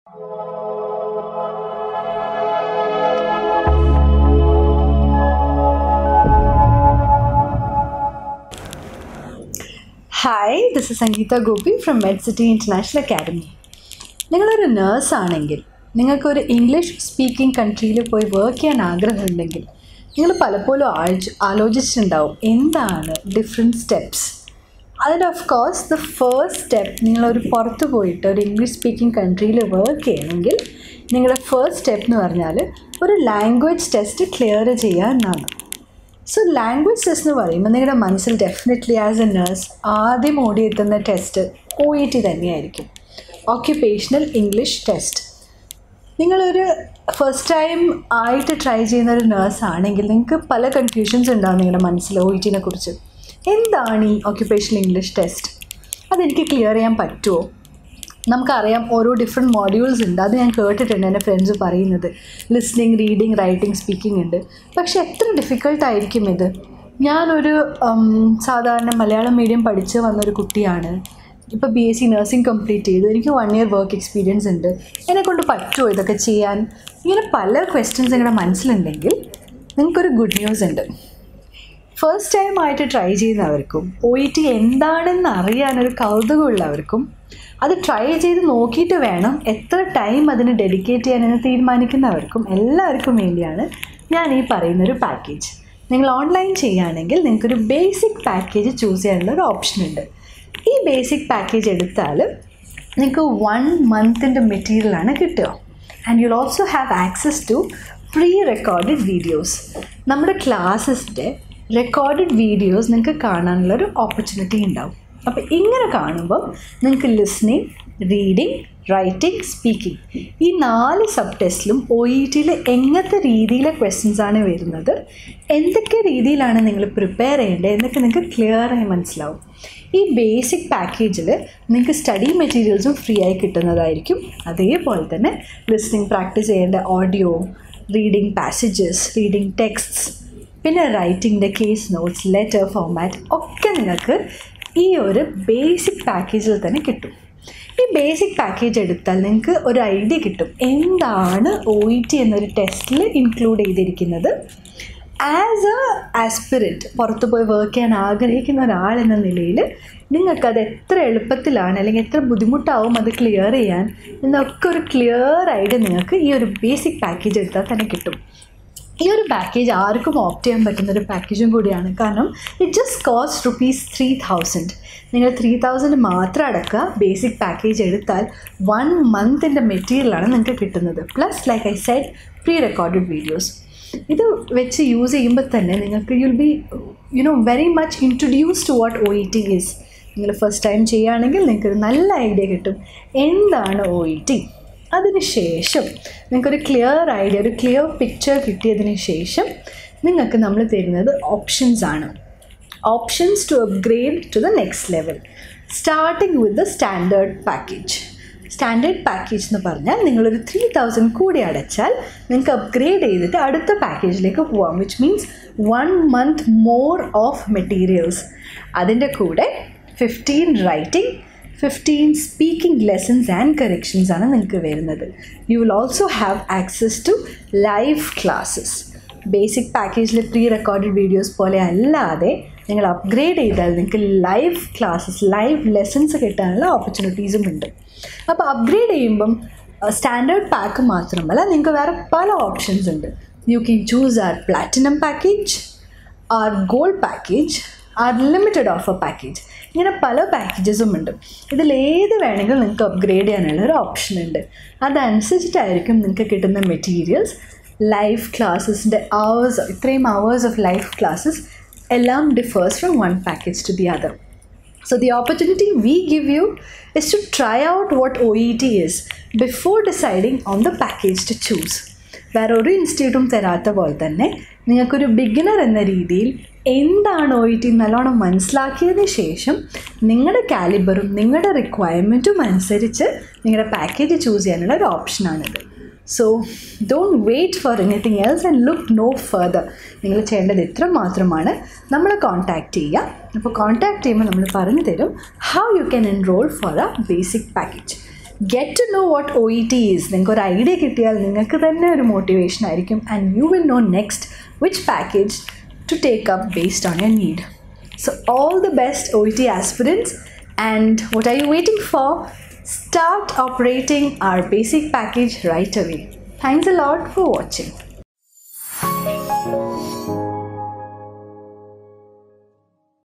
Hi this is Sangeetha Gopi from Med City International Academy നിങ്ങളൊരു nurse ആണെങ്കിൽ നിങ്ങൾക്കൊരു ഇംഗ്ലീഷ് സ്പീക്കിംഗ് കൺട്രിയിൽ പോയി വർക്ക് ചെയ്യാൻ ആഗ്രഹമുണ്ടെങ്കിൽ നിങ്ങൾ പലപ്പോഴും ആഴ്ച ആലോചിച്ചിട്ടുണ്ടാവും എന്താണ് ഡിഫറെൻറ്റ് സ്റ്റെപ്സ് അതിൽ of course the first step നിങ്ങളൊരു പുറത്ത് പോയിട്ട് ഒരു ഇംഗ്ലീഷ് സ്പീക്കിംഗ് കൺട്രിയിൽ വർക്ക് ചെയ്യണമെങ്കിൽ നിങ്ങളുടെ ഫസ്റ്റ് സ്റ്റെപ്പ് എന്ന് പറഞ്ഞാൽ ഒരു ലാംഗ്വേജ് ടെസ്റ്റ് ക്ലിയർ ചെയ്യുക എന്നാണ് സോ ലാംഗ്വേജ് ടെസ്റ്റ് എന്ന് പറയുമ്പോൾ നിങ്ങളുടെ മനസ്സിൽ ഡെഫിനറ്റ്ലി ആസ് എ നേഴ്സ് ആദ്യം ഓടിയെത്തുന്ന ടെസ്റ്റ് ഒ ഇ ടി തന്നെയായിരിക്കും ഓക്യുപ്പേഷണൽ ഇംഗ്ലീഷ് ടെസ്റ്റ് നിങ്ങളൊരു ഫസ്റ്റ് ടൈം ആയിട്ട് ട്രൈ ചെയ്യുന്ന ഒരു നേഴ്സ് ആണെങ്കിൽ നിങ്ങൾക്ക് പല കൺഫ്യൂഷൻസ് ഉണ്ടാവും നിങ്ങളുടെ മനസ്സിൽ ഒ ഇ ടിനെ കുറിച്ച് എന്താണ് ഈ ഓക്യുപ്പേഷണൽ ഇംഗ്ലീഷ് ടെസ്റ്റ് അതെനിക്ക് ക്ലിയർ ചെയ്യാൻ പറ്റുമോ നമുക്കറിയാം ഓരോ ഡിഫറെൻറ്റ് മോഡ്യൂൾസ് ഉണ്ട് അത് ഞാൻ കേട്ടിട്ടുണ്ട് എൻ്റെ ഫ്രണ്ട്സ് പറയുന്നത് ലിസ്ണിങ് റീഡിങ് റൈറ്റിംഗ് സ്പീക്കിംഗ് ഉണ്ട് പക്ഷേ എത്ര ഡിഫിക്കൾട്ടായിരിക്കും ഇത് ഞാനൊരു ഉം, സാധാരണ മലയാളം മീഡിയം പഠിച്ച് വന്നൊരു കുട്ടിയാണ് ഇപ്പോൾ B S C nursing complete ചെയ്തു എനിക്ക് വൺ ഇയർ വർക്ക് എക്സ്പീരിയൻസ് ഉണ്ട് എന്നെക്കൊണ്ട് പറ്റുമോ ഇതൊക്കെ ചെയ്യാൻ ഇങ്ങനെ പല ക്വസ്റ്റ്യൻസ് നിങ്ങളുടെ മനസ്സിലുണ്ടെങ്കിൽ നിങ്ങൾക്കൊരു ഗുഡ് ന്യൂസ് ഉണ്ട് ഫസ്റ്റ് ടൈം ആയിട്ട് ട്രൈ ചെയ്യുന്നവർക്കും ഒ ഇ ടി എന്താണെന്ന് അറിയാനൊരു കൗതുകമുള്ളവർക്കും അത് ട്രൈ ചെയ്ത് നോക്കിയിട്ട് വേണം എത്ര ടൈം അതിന് ഡെഡിക്കേറ്റ് ചെയ്യാനെന്ന് തീരുമാനിക്കുന്നവർക്കും എല്ലാവർക്കും വേണ്ടിയാണ് ഞാൻ ഈ പറയുന്നൊരു പാക്കേജ് നിങ്ങൾ ഓൺലൈൻ ചെയ്യുകയാണെങ്കിൽ നിങ്ങൾക്കൊരു ബേസിക് പാക്കേജ് ചൂസ് ചെയ്യാനുള്ള ഒരു ഓപ്ഷൻ ഉണ്ട് ഈ ബേസിക് പാക്കേജ് എടുത്താൽ നിങ്ങൾക്ക് വൺ മന്തിൻ്റെ മെറ്റീരിയലാണ് കിട്ടുക and you'll also have access to pre recorded videos നമ്മുടെ ക്ലാസ്സിൻ്റെ റെക്കോർഡഡ് വീഡിയോസ് നിങ്ങൾക്ക് കാണാനുള്ളൊരു ഓപ്പർച്യൂണിറ്റി ഉണ്ടാവും അപ്പോൾ ഇങ്ങനെ കാണുമ്പം നിങ്ങൾക്ക് ലിസ്ണിങ് റീഡിങ് റൈറ്റിംഗ് സ്പീക്കിംഗ് ഈ നാല് സബ് ടെസ്റ്റിലും ഒ ഇ ടിയിൽ എങ്ങനത്തെ രീതിയിലെ ക്വസ്റ്റ്യൻസ് ആണ് വരുന്നത് എന്തൊക്കെ രീതിയിലാണ് നിങ്ങൾ പ്രിപ്പയർ ചെയ്യേണ്ടത് എന്നൊക്കെ നിങ്ങൾക്ക് ക്ലിയർ ആയി മനസ്സിലാവും ഈ ബേസിക് പാക്കേജിൽ നിങ്ങൾക്ക് സ്റ്റഡി മെറ്റീരിയൽസും ഫ്രീ ആയി കിട്ടുന്നതായിരിക്കും അതേപോലെ തന്നെ ലിസ്ണിംഗ് പ്രാക്ടീസ് ചെയ്യേണ്ട audio reading passages reading texts പിന്നെ റൈറ്റിങ്ങിൻ്റെ കേസ് നോട്ട്സ് ലെറ്റർ ഫോമാറ്റ് ഒക്കെ നിങ്ങൾക്ക് ഈ ഒരു ബേസിക് പാക്കേജിൽ തന്നെ കിട്ടും ഈ ബേസിക് പാക്കേജ് എടുത്താൽ നിങ്ങൾക്ക് ഒരു ഐഡിയ കിട്ടും എന്താണ് ഒ ഇ ടി എന്നൊരു ടെസ്റ്റിൽ ഇൻക്ലൂഡ് ചെയ്തിരിക്കുന്നത് ആസ് എ ആസ്പിരൻറ്റ് പുറത്ത് പോയി വർക്ക് ചെയ്യാൻ ആഗ്രഹിക്കുന്ന ഒരാൾ എന്ന നിലയിൽ നിങ്ങൾക്കത് എത്ര എളുപ്പത്തിലാണ് അല്ലെങ്കിൽ എത്ര ബുദ്ധിമുട്ടാവും അത് ക്ലിയർ ചെയ്യാൻ എന്നൊക്കെ ഒരു ക്ലിയർ ഐഡിയ നിങ്ങൾക്ക് ഈ ഒരു ബേസിക് പാക്കേജ് എടുത്താൽ തന്നെ കിട്ടും ഈ ഒരു പാക്കേജ് ആർക്കും ഓപ്റ്റ് ചെയ്യാൻ പറ്റുന്ന ഒരു പാക്കേജും കൂടിയാണ് കാരണം it just cost rupees three thousand നിങ്ങൾ ത്രീ തൗസൻഡ് മാത്രം അടക്കുക ബേസിക് പാക്കേജ് എടുത്താൽ വൺ മന്തിൻ്റെ മെറ്റീരിയലാണ് നിങ്ങൾക്ക് കിട്ടുന്നത് plus like I said pre recorded videos ഇത് വെച്ച് യൂസ് ചെയ്യുമ്പോൾ തന്നെ നിങ്ങൾക്ക് you'll be you know very much introduce to what O E T is നിങ്ങൾ ഫസ്റ്റ് ടൈം ചെയ്യുകയാണെങ്കിൽ നിങ്ങൾക്ക് ഒരു നല്ല ഐഡിയ കിട്ടും എന്താണ് ഒ ഇ ടി അതിനുശേഷം നിങ്ങൾക്കൊരു ക്ലിയർ ഐഡിയ ഒരു ക്ലിയർ പിക്ചർ കിട്ടിയതിന് ശേഷം നിങ്ങൾക്ക് നമ്മൾ തരുന്നത് ഓപ്ഷൻസ് ആണ് options to upgrade to the next level starting with the standard package standard package എന്ന് പറഞ്ഞാൽ നിങ്ങളൊരു ത്രീ തൗസൻഡ് കൂടി അടച്ചാൽ നിങ്ങൾക്ക് അപ്ഗ്രേഡ് ചെയ്തിട്ട് അടുത്ത പാക്കേജിലേക്ക് പോവാം which means one month more of materials അതിൻ്റെ കൂടെ fifteen writing fifteen speaking lessons and corrections ആണ് നിങ്ങൾക്ക് വരുന്നത് you will also have access to live classes basic പാക്കേജിൽ പ്രീ റെക്കോർഡഡ് വീഡിയോസ് പോലെ അല്ലാതെ നിങ്ങൾ അപ്ഗ്രേഡ് ചെയ്താൽ നിങ്ങൾക്ക് ലൈവ് ക്ലാസ്സസ് ലൈവ് ലെസൺസ് കിട്ടാനുള്ള ഓപ്പർച്യൂണിറ്റീസും ഉണ്ട് അപ്പോൾ അപ്ഗ്രേഡ് ചെയ്യുമ്പം സ്റ്റാൻഡേർഡ് പാക്ക് മാത്രമല്ല നിങ്ങൾക്ക് വേറെ പല ഓപ്ഷൻസ് ഉണ്ട് you can choose or platinum package or gold package or limited offer package ഇങ്ങനെ പല പാക്കേജസും ഉണ്ട് ഇതിലേത് വേണമെങ്കിലും നിങ്ങൾക്ക് അപ്ഗ്രേഡ് ചെയ്യാനുള്ള ഒരു ഓപ്ഷൻ ഉണ്ട് അതനുസരിച്ചിട്ടായിരിക്കും നിങ്ങൾക്ക് കിട്ടുന്ന മെറ്റീരിയൽസ് ലൈവ് ക്ലാസ്സസിൻ്റെ അവേഴ്സ് ഇത്രയും അവേഴ്സ് ഓഫ് ലൈവ് ക്ലാസ്സസ് എല്ലാം differs from one package to the other So the opportunity we give you is to try out what OET is before deciding on the package to choose. വേറെ ഒരു ഇൻസ്റ്റിറ്റ്യൂട്ടും തരാത്ത പോലെ തന്നെ നിങ്ങൾക്കൊരു beginner എന്ന രീതിയിൽ എന്താണ് ഒ ഇ ടി നല്ലോണം മനസ്സിലാക്കിയതിന് ശേഷം നിങ്ങളുടെ കാലിബറും നിങ്ങളുടെ റിക്വയർമെൻറ്റും അനുസരിച്ച് നിങ്ങളുടെ പാക്കേജ് ചൂസ് ചെയ്യാനുള്ള ഒരു ഓപ്ഷനാണിത് so don't wait for anything else and look no further നിങ്ങൾ ചെയ്യേണ്ടത് ഇത്ര മാത്രമാണ് നമ്മളെ കോൺടാക്റ്റ് ചെയ്യുക അപ്പോൾ കോൺടാക്റ്റ് ചെയ്യുമ്പോൾ നമ്മൾ പറഞ്ഞു തരും how you can enroll for a basic package get to know what O E T is നിങ്ങൾക്ക് ഒരു ഐഡിയ കിട്ടിയാൽ നിങ്ങൾക്ക് തന്നെ ഒരു മോട്ടിവേഷൻ ആയിരിക്കും and you will know next which package to take up based on your need So, all the best OET aspirants. And what are you waiting for? Start operating our basic package right away. Thanks a lot for watching.